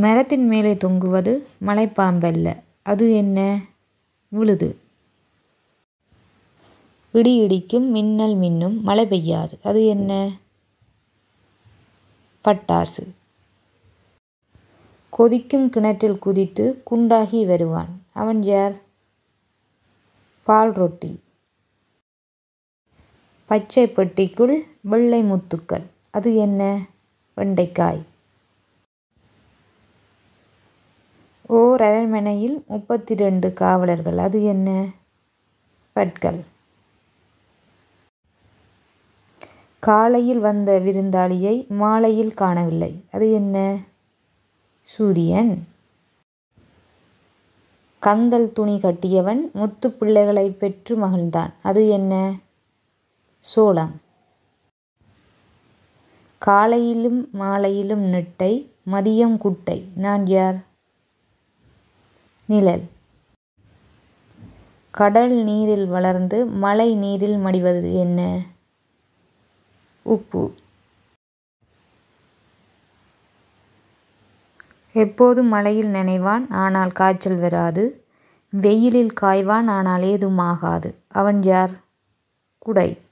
மரத்தின் மேலே தொங்குவது மலைப்பாம்பல்ல அது என்ன விழுது இடி இடிக்கும் மின்னல் மின்னும் மழை பெய்யாது அது என்ன பட்டாசு கொதிக்கும் கிணற்றில் குதித்து குண்டாகி வருவான் அவன் யார் பால் ரொட்டி பச்சை பெட்டிக்குள் வெள்ளை முத்துக்கள் அது என்ன வெண்டைக்காய் ஓர் அரண்மனையில் முப்பத்தி ரெண்டு காவலர்கள் அது என்ன பற்கள் காலையில் வந்த விருந்தாளியை மாலையில் காணவில்லை அது என்ன சூரியன் கந்தல் துணி கட்டியவன் முத்து பிள்ளைகளை பெற்று மகிழ்ந்தான் அது என்ன சோளம் காலையிலும் மாலையிலும் நெட்டை மதியம் குட்டை நான் யார் நிழல் கடல் நீரில் வளர்ந்து மழை நீரில் மடிவது என்ன உப்பு எப்போதும் மழையில் நனைவான் ஆனால் காய்ச்சல் வராது வெயிலில் காய்வான் ஆனால் ஏதும் ஆகாது அவன் யார் குடை